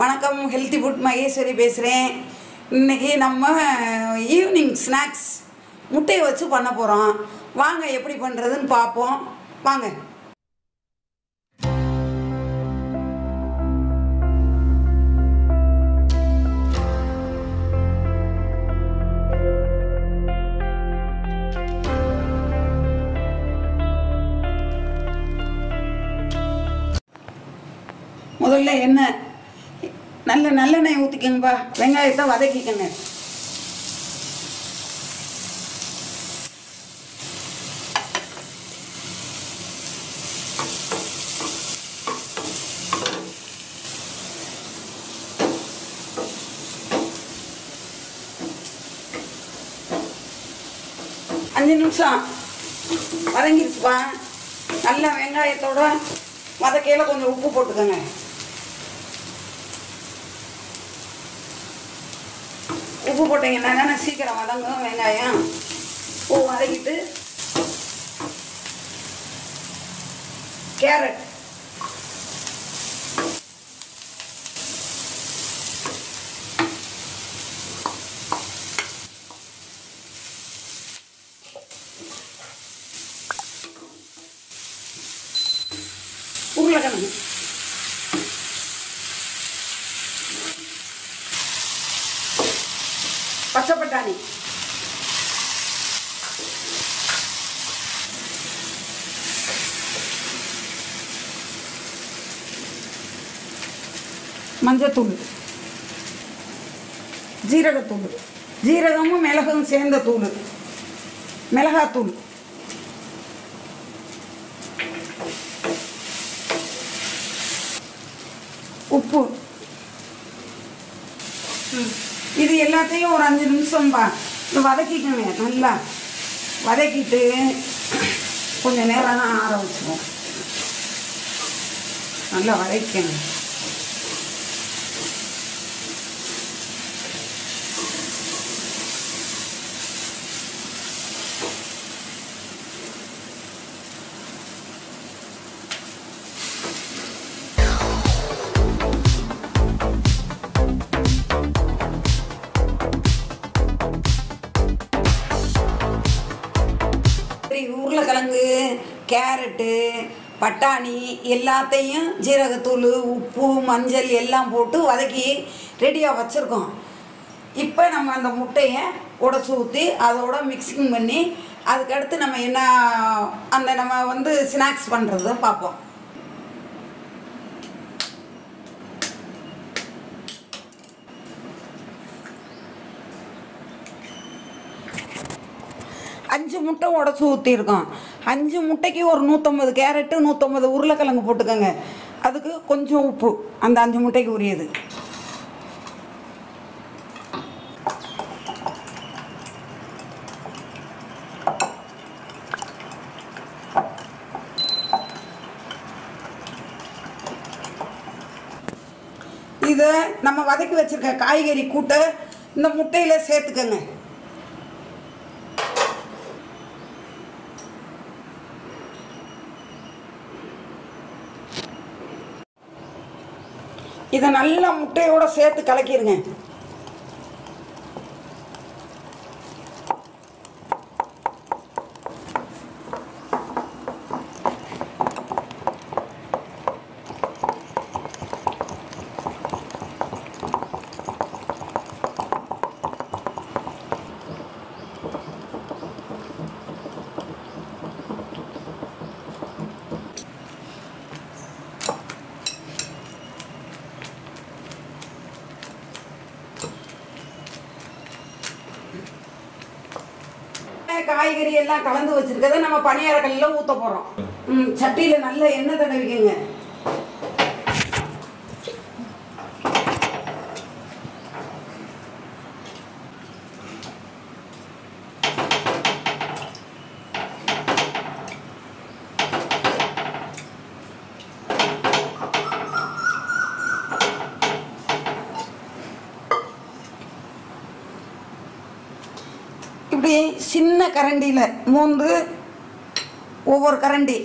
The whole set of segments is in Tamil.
வணக்கம் ஹெல்த்தி ஃபுட் மகேஸ்வரி பேசுகிறேன் இன்றைக்கி நம்ம ஈவினிங் ஸ்நாக்ஸ் முட்டையை வச்சு பண்ண போகிறோம் வாங்க எப்படி பண்ணுறதுன்னு பார்ப்போம் வாங்க முதல்ல எண்ணெய் நல்ல நல்லெண்ணெய் ஊற்றிக்கங்கப்பா வெங்காயத்தை வதக்கிக்கங்க அஞ்சு நிமிஷம் வதங்கிடுச்சுப்பா நல்ல வெங்காயத்தோட வதக்கையில் கொஞ்சம் உப்பு போட்டுக்கோங்க உப்பு போட்டிங்கன்னா தானே சீக்கிரம் வதங்கும் வெங்காயம் உப்பு வதக்கிட்டு கேரட் உருளைக்கிழங்கு பச்சை பட்டாணி மஞ்சத்தூள் ஜீரகத்தூள் ஜீரகமும் மிளகும் சேர்ந்த தூள் மிளகாத்தூள் உப்பு இது எல்லாத்தையும் ஒரு அஞ்சு நிமிஷம் பா இது வதக்கிக்கோங்க நல்லா வதக்கிட்டு கொஞ்சம் நேரம் ஆற வச்சுருவோம் நல்லா வதக்கணும் சரி, உருளைக்கிழங்கு கேரட்டு பட்டாணி எல்லாத்தையும் ஜீரகத்தூள் உப்பு மஞ்சள் எல்லாம் போட்டு வதக்கி ரெடியாக வச்சுருக்கோம் இப்போ நம்ம அந்த முட்டையை உடச்சி ஊற்றி அதோட மிக்சிங் பண்ணி அதுக்கடுத்து நம்ம என்ன அந்த நம்ம வந்து ஸ்நாக்ஸ் பண்ணுறத பார்ப்போம் அஞ்சு முட்டை உடச்சி ஊற்றிருக்கோம் அஞ்சு முட்டைக்கு ஒரு நூற்றம்பது கேரட்டு நூற்றம்பது உருளைக்கிழங்கு போட்டுக்கோங்க அதுக்கு கொஞ்சம் உப்பு அந்த அஞ்சு முட்டைக்கு உரியது இதை நம்ம வதக்கி வச்சிருக்க காய்கறி கூட்டை இந்த முட்டையில் சேர்த்துக்கோங்க இதை நல்லா முட்டையோட சேர்த்து கலக்கிடுங்க காய்கறி எல்லாம் கலந்து வச்சிருக்கதை நம்ம பணியார கல்லில் ஊற்ற போகிறோம் ம் சட்டியில் நல்ல எண்ணெய் தடவிக்கங்க இப்படி சின்ன கரண்டியில் மூந்து ஒவ்வொரு கரண்டி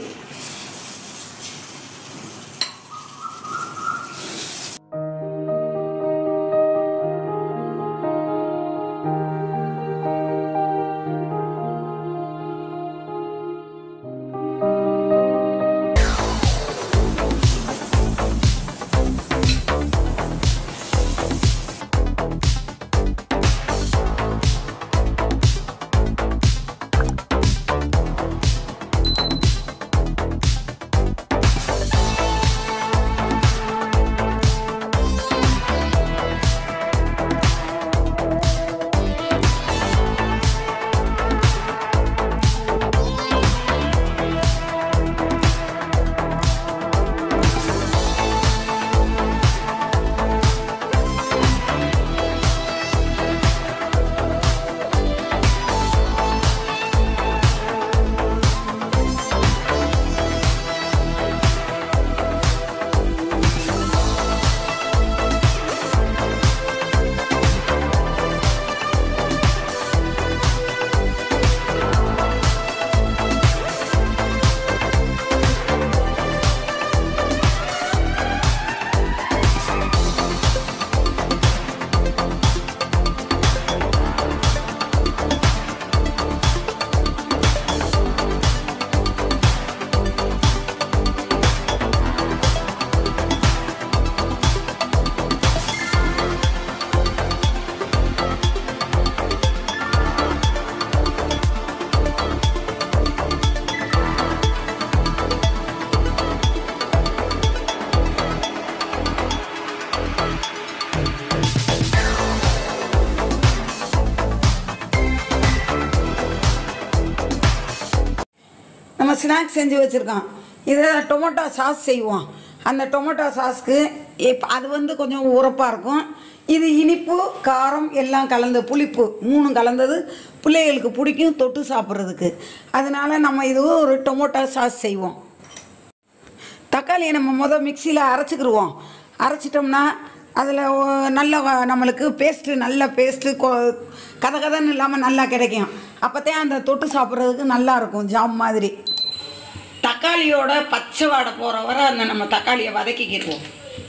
நம்ம ஸ்நாக்ஸ் செஞ்சு வச்சுருக்கோம் இதை டொமேட்டோ சாஸ் செய்வோம் அந்த டொமேட்டோ சாஸ்க்கு இப்போ அது வந்து கொஞ்சம் உரப்பாக இருக்கும் இது இனிப்பு காரம் எல்லாம் கலந்த புளிப்பு மூணும் கலந்தது பிள்ளைகளுக்கு பிடிக்கும் தொட்டு சாப்பிட்றதுக்கு அதனால நம்ம இது ஒரு டொமேட்டோ சாஸ் செய்வோம் தக்காளியை நம்ம முதல் மிக்சியில் அரைச்சிக்கிருவோம் அரைச்சிட்டோம்னா அதில் நல்ல வ- நம்மளுக்கு பேஸ்ட்டு நல்ல பேஸ்ட்டு கொ கத கதன்னு இல்லாமல் நல்லா கிடைக்கும் அப்போத்தான் அந்த தொட்டு சாப்பிட்றதுக்கு நல்லா இருக்கும் ஜாம் மாதிரி தக்காளியோட பச்சை வாடை போகிற வரை அந்த நம்ம தக்காளியை வதக்கிக்கிடுவோம்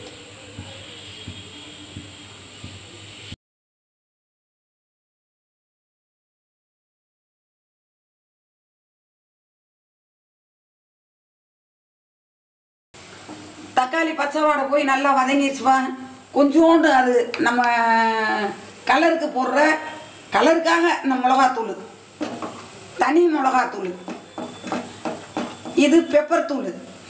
தக்காளி பச்சை வாடை போய் நல்லா வதங்கிடுச்சுப்பா கொஞ்சோண்டு அது நம்ம கலருக்கு போடுற கலருக்காக இந்த மிளகாத்தூள் தனி மிளகாத்தூள் இது பெப்பர் தூள்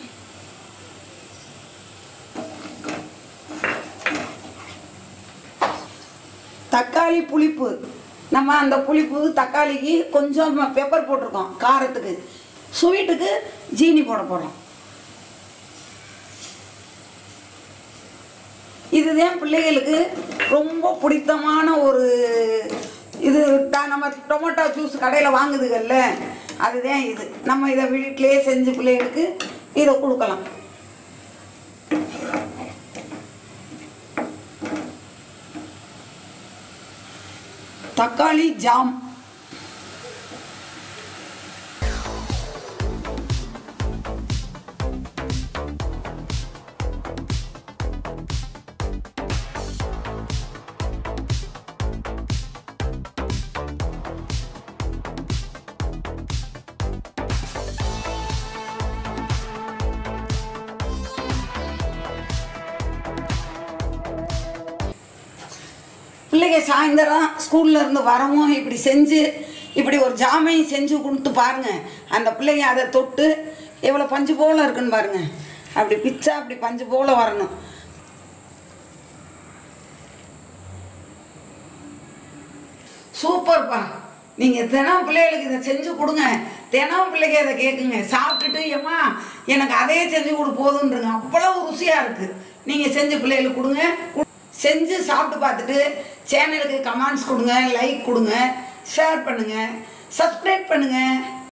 தக்காளி புளிப்பு நம்ம அந்த புளிப்பு தக்காளிக்கு கொஞ்சம் பெப்பர் போட்டிருக்கோம் காரத்துக்கு ஸ்வீட்டுக்கு ஜீனி போட போகிறோம் இதுதான் பிள்ளைகளுக்கு ரொம்ப பிடித்தமான ஒரு இது த- நம்ம டொமேட்டோ ஜூஸ் கடையில் வாங்குதுகள்ல அதுதான் இது நம்ம இதை வீட்டிலேயே செஞ்சு பிள்ளைகளுக்கு இதை கொடுக்கலாம் தக்காளி ஜாம் பிள்ளைங்க சாயந்தரம் ஸ்கூல்ல இருந்து வரவும் இப்படி செஞ்சு இப்படி ஒரு ஜாமையும் செஞ்சு கொடுத்து பாருங்க அந்த பிள்ளைங்க அதை தொட்டு எவ்வளோ பஞ்சு போல இருக்குன்னு பாருங்க அப்படி பிச்சா அப்படி பஞ்சு போல வரணும் சூப்பர்ப்பா நீங்கள் தினம் பிள்ளைகளுக்கு இதை செஞ்சு கொடுங்க தினம் பிள்ளைங்க அதை கேட்குங்க சாப்பிட்டுட்டு ஏம்மா எனக்கு அதே செஞ்சு கொடு போதுன்றங்க அவ்வளவு ருசியாக இருக்குது நீங்கள் செஞ்சு பிள்ளைகளுக்கு கொடுங்க கு- செஞ்சு சாப்பிட்டு பார்த்துட்டு சேனலுக்கு கமெண்ட்ஸ் கொடுங்க லைக் கொடுங்க ஷேர் பண்ணுங்கள் சப்ஸ்கிரைப் பண்ணுங்கள்